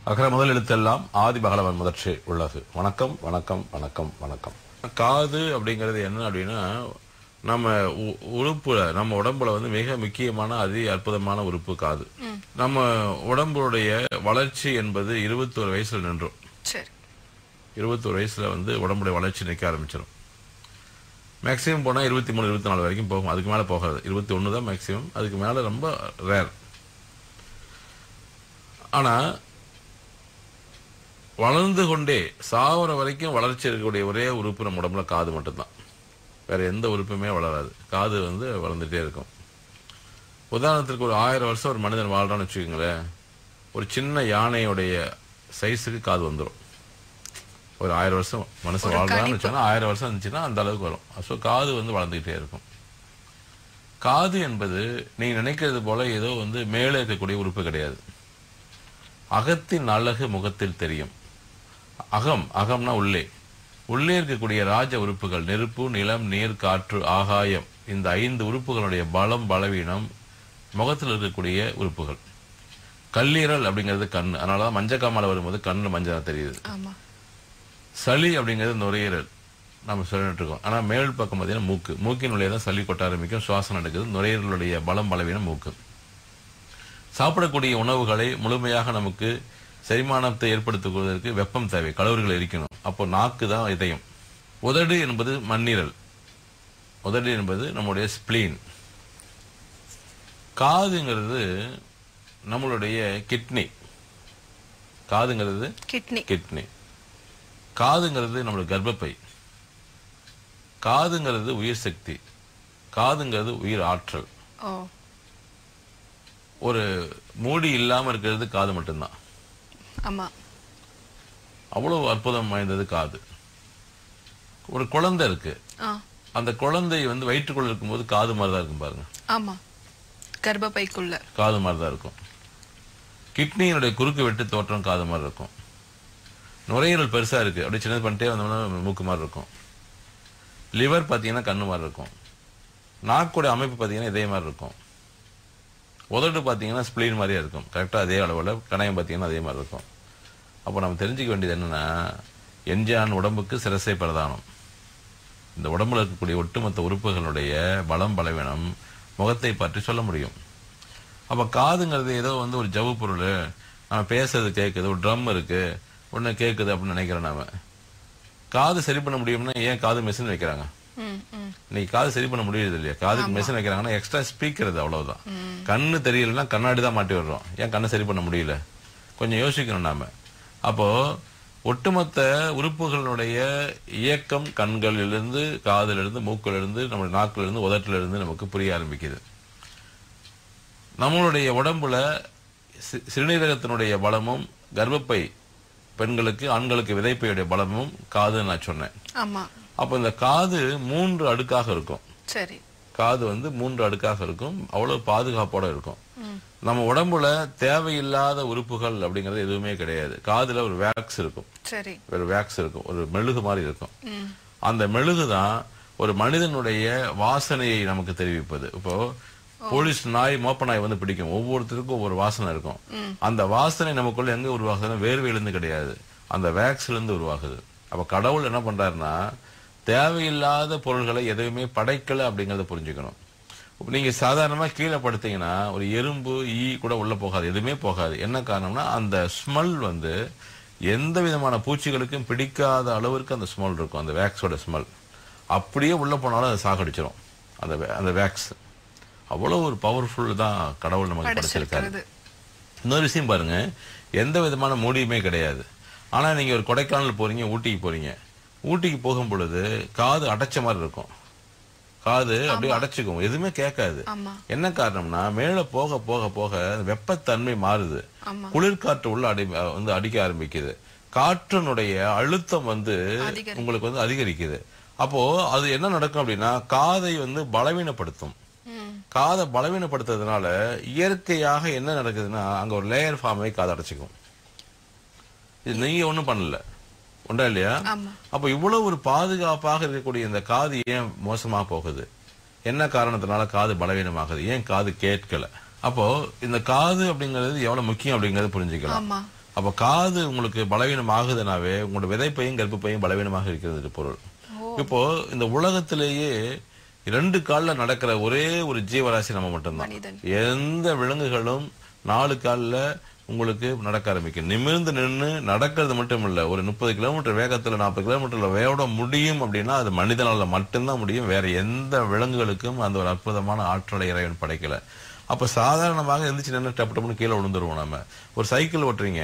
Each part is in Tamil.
அகர முதல் எழுத்தெல்லாம் ஆதி பகலவன் முதற்றே உள்ளது வணக்கம் வணக்கம் வணக்கம் வணக்கம் காது அப்படிங்கிறது என்ன அப்படின்னா நம்ம உ- உறுப்புல நம்ம உடம்புல வந்து மிக முக்கியமான அதி அற்புதமான உறுப்பு காது நம்ம உடம்புடைய வளர்ச்சி என்பது இருபத்தோரு வயசுல நின்றோம் சரி இருபத்தோரு வயசுல வந்து உடம்புடைய வளர்ச்சி நிற்க ஆரம்பிச்சிடும் மேக்ஸிமம் போனால் இருபத்தி மூணு இருபத்தி நாலு வரைக்கும் போகும் அதுக்கு மேலே போகாது இருபத்தி ஒன்று தான் மேக்ஸிமம் அதுக்கு மேலே ரொம்ப ரேர் ஆனால் வளர்ந்து கொண்டே சாவர வரைக்கும் வளர்ச்சி இருக்கக்கூடிய ஒரே உறுப்பு நம்ம உடம்புல காது மட்டும்தான் வேற எந்த உறுப்புமே வளராது காது வந்து வளர்ந்துட்டே இருக்கும் உதாரணத்திற்கு ஒரு ஆயிரம் வருஷம் ஒரு மனிதன் வாழ்றான்னு வச்சுக்கோங்களேன் ஒரு சின்ன யானையுடைய சைஸுக்கு காது வந்துடும் ஒரு ஆயிரம் வருஷம் மனுஷன் ஒரு வாழ்றான்னு கணிப்பு. வச்சோன்னா ஆயிரம் வருஷம் இருந்துச்சுன்னா அந்த அளவுக்கு வரும் ஸோ காது வந்து வளர்ந்துக்கிட்டே இருக்கும் காது என்பது நீங்க நினைக்கிறது போல ஏதோ வந்து மேலே இருக்கக்கூடிய உறுப்பு கிடையாது அகத்தின் அழகு முகத்தில் தெரியும் அகம் அகம்னா உள்ளே உள்ளே இருக்கக்கூடிய ராஜ உறுப்புகள் நெருப்பு நிலம் நீர் காற்று ஆகாயம் இந்த ஐந்து உறுப்புகளுடைய பலம் பலவீனம் முகத்தில் இருக்கக்கூடிய உறுப்புகள் கல்லீரல் அப்படிங்கிறது கண் அதனாலதான் மஞ்சக்காமலை வரும்போது கண்ணு மஞ்சள் தெரியுது ஆமா சளி அப்படிங்கிறது நுரையீரல் நம்ம சொல்லிட்டு இருக்கோம் ஆனா மேல் பக்கம் பார்த்தீங்கன்னா மூக்கு மூக்கின் வழியாக தான் சளி கொட்ட ஆரம்பிக்கும் சுவாசம் நடக்குது நுரையீரலுடைய பலம் பலவீனம் மூக்கு சாப்பிடக்கூடிய உணவுகளை முழுமையாக நமக்கு செரிமானத்தை ஏற்படுத்துவதற்கு வெப்பம் தேவை கலோரிகள் இருக்கணும் அப்போ நாக்கு தான் இதயம் உதடு என்பது மண்ணீரல் உதடு என்பது நம்முடைய ஸ்பிளீன் காதுங்கிறது நம்மளுடைய கிட்னி காதுங்கிறது கிட்னி கிட்னி காதுங்கிறது நம்மளோட கர்ப்பப்பை காதுங்கிறது உயிர் சக்தி காதுங்கிறது உயிர் ஆற்றல் ஓ ஒரு மூடி இல்லாம இருக்கிறது காது மட்டும்தான் ஆமா அவ்வளவு அற்புதம் வாய்ந்தது காது ஒரு குழந்தை இருக்கு ஆ அந்த குழந்தை வந்து வயிற்றுக்குள்ள இருக்கும்போது காது மாதிரி தான் இருக்கும் பாருங்க ஆமா கர்ப்பப்பைக்குள்ள காது மாதிரி தான் இருக்கும் கிட்னியினுடைய குறுக்கு வெட்டு தோற்றம் காது மாதிரி இருக்கும் நுரையீரல் பெருசா இருக்கு அப்படியே சின்னது பண்ணிட்டே வந்தோம்னா மூக்கு மாதிரி இருக்கும் லிவர் பார்த்தீங்கன்னா கண்ணு மாதிரி இருக்கும் நாக்கோட அமைப்பு பார்த்தீங்கன்னா இதே மாதிரி இருக்கும் உதடு பார்த்தீங்கன்னா ஸ்பிளீன் மாதிரியே இருக்கும் கரெக்டாக அதே அளவில் கணையம் பார்த்தீங்கன்னா அதே மாதிரி இருக்கும் அப்போ நம்ம தெரிஞ்சுக்க வேண்டியது என்னன்னா எஞ்சான் உடம்புக்கு சிரசை பிரதானம் இந்த உடம்புல இருக்கக்கூடிய ஒட்டுமொத்த உறுப்புகளுடைய பலம் பலவீனம் முகத்தை பற்றி சொல்ல முடியும் அப்ப காதுங்கிறது ஏதோ வந்து ஒரு ஜவு பொருள் நம்ம பேசுறது கேட்குது ஒரு ட்ரம் இருக்கு ஒன்று கேட்குது அப்படின்னு நினைக்கிறோம் நாம காது சரி பண்ண முடியும்னா ஏன் காது மெஷின் வைக்கிறாங்க ம் ம் இன்னைக்கு காது சரி பண்ண முடியுது இல்லையா காதுக்கு மெஷின் வைக்கிறாங்கன்னா எக்ஸ்ட்ரா ஸ்பீக்கர் அது அவ்வளவுதான் கண்ணு தெரியலன்னா கண்ணாடி தான் மாட்டி விடுறோம் ஏன் கண்ணை சரி பண்ண முடியல கொஞ்சம் யோசிக்கணும் நாம அப்போ ஒட்டுமொத்த உறுப்புகளுடைய இயக்கம் கண்களிலிருந்து காதிலிருந்து மூக்கிலிருந்து நம்ம நாக்கிலிருந்து உதட்டிலிருந்து நமக்கு புரிய ஆரம்பிக்குது நம்மளுடைய உடம்புல சி- சிறுநீரகத்தினுடைய பலமும் கர்ப்பப்பை பெண்களுக்கு ஆண்களுக்கு விதைப்பையுடைய பலமும் காதுன்னு நான் சொன்னேன் ஆமா அப்போ இந்த காது மூன்று அடுக்காக இருக்கும் சரி காது வந்து மூன்று அடுக்காக இருக்கும் அவ்வளவு பாதுகாப்போட இருக்கும் நம்ம உடம்புல தேவையில்லாத உறுப்புகள் அப்படிங்கிறது எதுவுமே கிடையாது காதுல ஒரு வேக்ஸ் இருக்கும் சரி ஒரு வேக்ஸ் இருக்கும் ஒரு மெழுகு மாதிரி இருக்கும் ம் அந்த மெழுகு தான் ஒரு மனிதனுடைய வாசனையை நமக்கு தெரிவிப்பது இப்போ போலீஸ் நாய் மோப்ப நாய் வந்து பிடிக்கும் ஒவ்வொருத்தருக்கும் ஒவ்வொரு வாசனை இருக்கும் அந்த வாசனை நமக்குள்ள எங்க உருவாகுதுன்னா வேர்வையிலிருந்து கிடையாது அந்த வேக்ஸ்ல இருந்து உருவாகுது அப்ப கடவுள் என்ன பண்றாருன்னா தேவையில்லாத பொருள்களை எதுவுமே படைக்கல அப்படிங்கறத புரிஞ்சுக்கணும் இப்ப நீங்க சாதாரணமா கீழே படுத்தீங்கன்னா ஒரு எறும்பு ஈ கூட உள்ள போகாது எதுவுமே போகாது என்ன காரணம்னா அந்த ஸ்மெல் வந்து எந்த விதமான பூச்சிகளுக்கும் பிடிக்காத அளவிற்கு அந்த ஸ்மெல் இருக்கும் அந்த வேக்ஸோட ஸ்மெல் அப்படியே உள்ள போனாலும் அதை சாகடிச்சிடும் அந்த வே- அந்த வேக்ஸ் அவ்வளவு ஒரு பவர்ஃபுல் தான் கடவுள் நமக்கு படைச்சிருக்காரு படைச்சிருக்கிறது இன்னொரு விஷயம் பாருங்க எந்த விதமான மூடியுமே கிடையாது ஆனா நீங்க ஒரு கொடைக்கானல் போறீங்க ஊட்டிக்கு போறீங்க ஊட்டிக்கு போகும் பொழுது காது அடைச்ச மாதிரி இருக்கும் காது அப்படியே அடைச்சுக்கும் எதுவுமே கேட்காது ஆமா என்ன காரணம்னா மேல போக போக போக வெப்பத்தன்மை மாறுது ஆமா குளிர்காற்று உள்ள அடி வந்து அடிக்க ஆரம்பிக்குது காற்றினுடைய அழுத்தம் வந்து அதிகரி- உங்களுக்கு வந்து அதிகரிக்குது அப்போ அது என்ன நடக்கும் அப்படின்னா காதை வந்து பலவீனப்படுத்தும் ம் காதை பலவீனப்படுத்துறதுனால இயற்கையாக என்ன நடக்குதுன்னா அங்க ஒரு லேயர் ஃபார்ம் ஆகி காதை அடைச்சிக்கும் இது நீங்க ஒண்ணும் பண்ணல உண்டா இல்லையா ஆமா அப்ப இவ்வளவு ஒரு பாதுகாப்பாக இருக்கக்கூடிய இந்த காது ஏன் மோசமா போகுது என்ன காரணத்தினால காது பலவீனமாகுது ஏன் காது கேட்கல அப்போ இந்த காது அப்படிங்கிறது எவ்வளவு முக்கியம் அப்படிங்கறத புரிஞ்சுக்கலாம் ஆமா அப்ப காது உங்களுக்கு பலவீனம் ஆகுதுனாவே உங்களோட விதைப்பையும் கர்ப்பப்பையும் பலவீனமாக இருக்கிறது என்று பொருள் இப்போ இந்த உலகத்திலேயே ரெண்டு கால்ல நடக்கிற ஒரே ஒரு ஜீவராசி நம்ம மட்டும்தான் மனிதன். எந்த விலங்குகளும் நாலு கால்ல உங்களுக்கு நடக்க ஆரம்பிக்கும் நிமிர்ந்து நின்று நடக்கிறது மட்டும் இல்ல ஒரு முப்பது கிலோமீட்டர் வேகத்துல நாற்பது கிலோமீட்டர்ல வேட முடியும் அப்படின்னா அது மனிதனால மட்டும்தான் முடியும் வேற எந்த விலங்குகளுக்கும் அந்த ஒரு அற்புதமான ஆற்றலை இறைவன் படைக்கல அப்ப சாதாரணமாக எந்திரிச்சு நின்று டப்பு டப்புன்னு கீழே விழுந்துருவோம் நம்ம ஒரு சைக்கிள் ஓட்டுறீங்க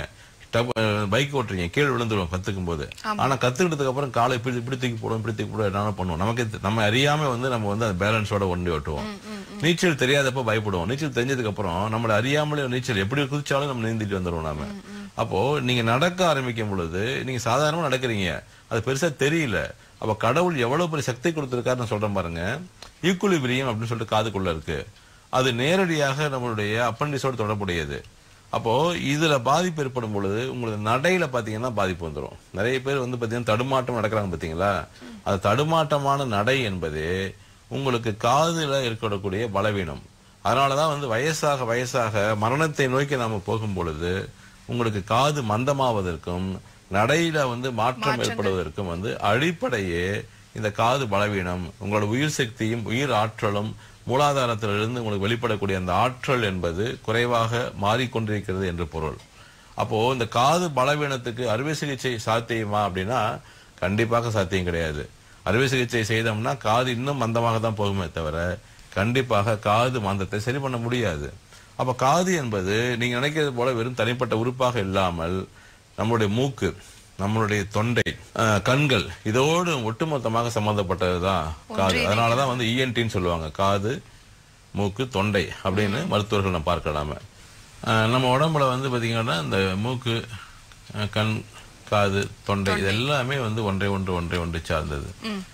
பைக் ஓட்டுறீங்க கீழே விழுந்துருவோம் கத்துக்கும் போது ஆனா கத்துக்கிட்டதுக்கு அப்புறம் காலை இப்படி இப்படி தூக்கி போடுவோம் இப்படி தூக்கி போடுவோம் என்ன பண்ணுவோம் நமக்கு தெ- நம்ம அறியாம வந்து நம்ம வந்து அந்த பேலன்ஸோட ஒண்டி ஓட்டுவோம் நீச்சல் தெரியாதப்ப பயப்படுவோம் நீச்சல் தெரிஞ்சதுக்கு அப்புறம் நம்மள அறியாமலே நீச்சல் எப்படி குதிச்சாலும் நம்ம நீந்திட்டு வந்துருவோம் நாம அப்போ நீங்க நடக்க ஆரம்பிக்கும் பொழுது நீங்க சாதாரணமா நடக்கிறீங்க அது பெருசா தெரியல அப்ப கடவுள் எவ்வளவு பெரிய சக்தி கொடுத்திருக்காருன்னு சொல்றேன் பாருங்க ஈக்குலிபிரியம் அப்படின்னு சொல்லிட்டு காதுக்குள்ள இருக்கு அது நேரடியாக நம்மளுடைய அப்பண்டிஸோடு தொடர்புடையது அப்போ இதுல பாதிப்பு ஏற்படும் பொழுது உங்களுக்கு நடையில பாத்தீங்கன்னா பாதிப்பு வந்துடும் நிறைய பேர் வந்து பாத்தீங்கன்னா தடுமாட்டம் நடக்கிறாங்க பாத்தீங்களா அது தடுமாட்டமான நடை என்பது உங்களுக்கு காதுல இருக்கக்கூடிய பலவீனம் அதனாலதான் வந்து வயசாக வயசாக மரணத்தை நோக்கி நாம போகும் பொழுது உங்களுக்கு காது மந்தமாவதற்கும் நடையில வந்து மாற்றம் ஏற்படுவதற்கும் வந்து அடிப்படையே இந்த காது பலவீனம் உங்களோட உயிர் சக்தியும் உயிர் ஆற்றலும் மூலாதாரத்திலிருந்து உங்களுக்கு வெளிப்படக்கூடிய அந்த ஆற்றல் என்பது குறைவாக மாறிக்கொண்டிருக்கிறது என்று பொருள் அப்போ இந்த காது பலவீனத்துக்கு அறுவை சிகிச்சை சாத்தியமா அப்படின்னா கண்டிப்பாக சாத்தியம் கிடையாது அறுவை சிகிச்சை செய்தோம்னா காது இன்னும் மந்தமாக தான் போகுமே தவிர கண்டிப்பாக காது மந்தத்தை சரி பண்ண முடியாது அப்ப காது என்பது நீங்க நினைக்கிறது போல வெறும் தனிப்பட்ட உறுப்பாக இல்லாமல் நம்மளுடைய மூக்கு நம்மளுடைய தொண்டை அஹ், கண்கள் இதோடு ஒட்டுமொத்தமாக சம்பந்தப்பட்டதுதான் காது அதனாலதான் வந்து இஎன்டின்னு சொல்லுவாங்க காது மூக்கு தொண்டை அப்படின்னு மருத்துவர்கள் நம்ம பார்க்கலாமே அஹ், நம்ம உடம்புல வந்து பாத்தீங்கன்னா இந்த மூக்கு அஹ், கண் காது தொண்டை இது எல்லாமே வந்து ஒன்றை ஒன்று ஒன்றை ஒன்று சார்ந்தது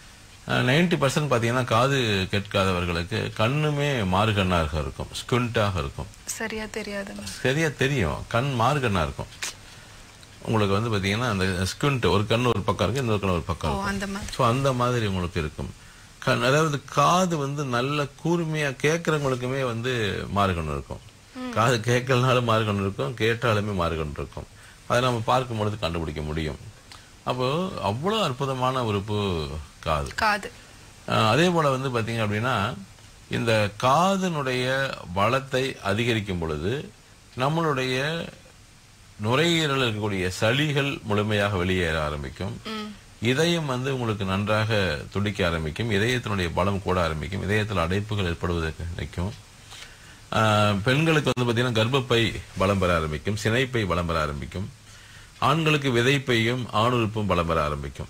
நைன்டி பர்சன்ட் பாத்தீங்கன்னா காது கேட்காதவர்களுக்கு கண்ணுமே மாறுகண்ணாக இருக்கும் ஸ்குண்டாக இருக்கும் சரியா தெரியாதுங்க சரியா தெரியும் கண் மாறுகண்ணா இருக்கும் உங்களுக்கு வந்து பாத்தீங்கன்னா அந்த ஸ்குண்ட் ஒரு கண் ஒரு பக்கம் இருக்கு இன்னொரு கண் ஒரு பக்கம் ஓ இருக்கும் அந்த மாதிரி ஸோ அந்த மாதிரி உங்களுக்கு இருக்கும் கண் அதாவது காது வந்து நல்ல கூர்மையா கேட்கறவங்களுக்குமே வந்து மாறுகண் இருக்கும் காது கேட்கலனாலும் மாறுகண் இருக்கும் கேட்டாலுமே மாறுகண் இருக்கும் அதை நம்ம பார்க்கும் பொழுது கண்டுபிடிக்க முடியும் அப்போ அவ்வளவு அற்புதமான உறுப்பு காது காது அஹ் அதே போல வந்து பாத்தீங்க அப்படின்னா இந்த காதினுடைய வளத்தை அதிகரிக்கும் பொழுது நம்மளுடைய நுரையீரலில் இருக்கக்கூடிய சளிகள் முழுமையாக வெளியேற ஆரம்பிக்கும் இதயம் வந்து உங்களுக்கு நன்றாக துடிக்க ஆரம்பிக்கும் இதயத்தினுடைய பலம் கூட ஆரம்பிக்கும் இதயத்தில் அடைப்புகள் ஏற்படுவதற்கு நிற்கும் ஆஹ் பெண்களுக்கு வந்து பாத்தீங்கன்னா கர்ப்பப்பை பலம் பெற ஆரம்பிக்கும் சினைப்பை பலம் பெற ஆரம்பிக்கும் ஆண்களுக்கு விதைப்பையும் ஆணுறுப்பும் பலம் பெற ஆரம்பிக்கும்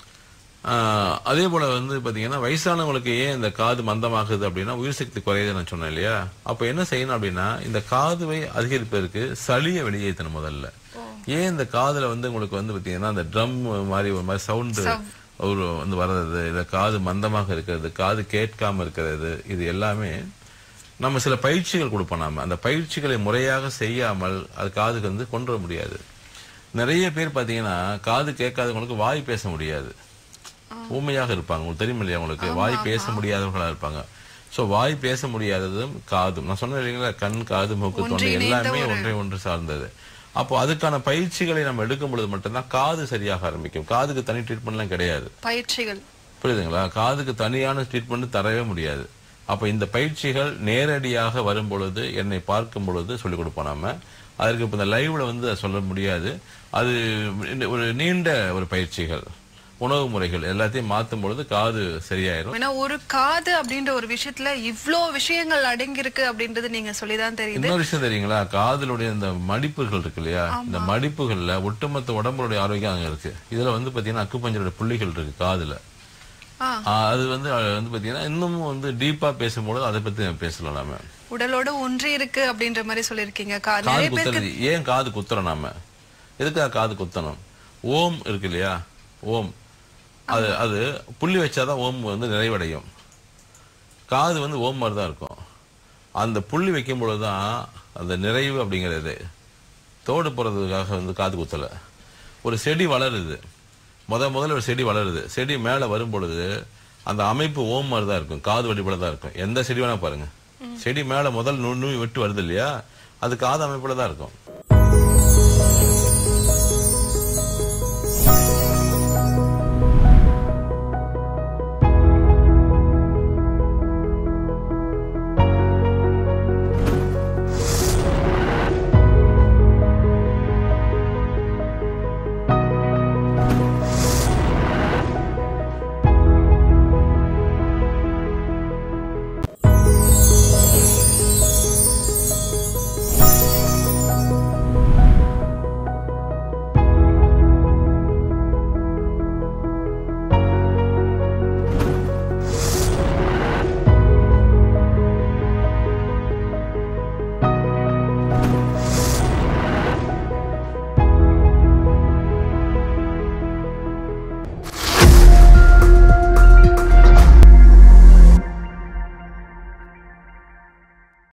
ஆஹ் அதே போல வந்து பாத்தீங்கன்னா வயசானவங்களுக்கு ஏன் இந்த காது மந்தமாகுது அப்படின்னா உயிர் சக்தி குறையுதுன்னு நான் சொன்னேன் இல்லையா அப்ப என்ன செய்யணும் அப்படின்னா இந்த காதுவை அதிகரிப்பதற்கு சளியை வெளியேற்றணும் முதல்ல ஏன் இந்த காதுல வந்து உங்களுக்கு வந்து பாத்தீங்கன்னா அந்த ட்ரம் மாதிரி ஒரு மாதிரி சவுண்டு ஒரு வந்து வர்றது இல்ல காது மந்தமாக இருக்கிறது காது கேட்காம இருக்கிறது இது எல்லாமே நம்ம சில பயிற்சிகள் கொடுப்போம் நாம அந்த பயிற்சிகளை முறையாக செய்யாமல் அது காதுக்கு வந்து கொண்டு வர முடியாது நிறைய பேர் பாத்தீங்கன்னா காது கேட்காதவங்களுக்கு வாய் பேச முடியாது ஊமையாக இருப்பாங்க உங்களுக்கு தெரியும் இல்லையா உங்களுக்கு வாய் பேச முடியாதவர்களா இருப்பாங்க சோ வாய் பேச முடியாததும் காதும் நான் சொன்னேன் இல்லைங்களா கண் காது மூக்கு தொண்டை எல்லாமே ஒன்றை ஒன்று சார்ந்தது அப்போ அதுக்கான பயிற்சிகளை நம்ம எடுக்கும் பொழுது மட்டும்தான் காது சரியாக ஆரம்பிக்கும் காதுக்கு தனி ட்ரீட்மெண்ட்லாம் கிடையாது பயிற்சிகள் புரியுதுங்களா காதுக்கு தனியான ட்ரீட்மெண்ட் தரவே முடியாது அப்ப இந்த பயிற்சிகள் நேரடியாக வரும் பொழுது என்னை பார்க்கும் பொழுது சொல்லிக் கொடுப்போம் நாம அதற்கு இப்ப இந்த லைவ்ல வந்து அதை சொல்ல முடியாது அது இந்த ஒரு நீண்ட ஒரு பயிற்சிகள் உணவு முறைகள் எல்லாத்தையும் மாத்தும் பொழுது காது சரியாயிரும் ஏன்னா ஒரு காது அப்படின்ற ஒரு விஷயத்துல இவ்ளோ விஷயங்கள் அடங்கியிருக்கு அப்படின்றது நீங்க சொல்லிதான் தெரியுது இன்னொரு விஷயம் தெரியுங்களா காதலுடைய இந்த மடிப்புகள் இருக்கு இல்லையா இந்த மடிப்புகள்ல ஒட்டுமொத்த உடம்புடைய ஆரோக்கியம் அங்க இருக்கு இதுல வந்து பாத்தீங்கன்னா அக்குப்பஞ்சரோட புள்ளிகள் இருக்கு காதுல ஆ. ஆ, அது வந்து அது வந்து பாத்தீங்கன்னா இன்னமும் வந்து டீப்பா பேசும்பொழுது அதை பத்தி நம்ம பேசலாம் நாம உடலோட ஒன்றி இருக்கு அப்படின்ற மாதிரி சொல்லிருக்கீங்க கா- காது நிறைய பேருக்கு குத்துறது ஏன் காது குத்துறோம் நாம எதுக்காக காது குத்தணும் ஓம் இருக்கு இல்லையா ஓம் அது அது புள்ளி வச்சாதான் ஓம் வந்து நிறைவடையும் காது வந்து ஓம் மாதிரி தான் இருக்கும் அந்த புள்ளி வைக்கும் பொழுதுதான் அந்த நிறைவு அப்படிங்கிறது தோடு போறதுக்காக வந்து காது குத்தல ஒரு செடி வளருது முத முதல்ல ஒரு செடி வளருது செடி மேல வரும் பொழுது அந்த அமைப்பு ஓம் மாதிரி தான் இருக்கும் காது வடிபட தான் இருக்கும் எந்த செடி வேணா பாருங்க செடி மேல முதல் நுண்ணு விட்டு வருது இல்லையா அது காது அமைப்புல தான் இருக்கும்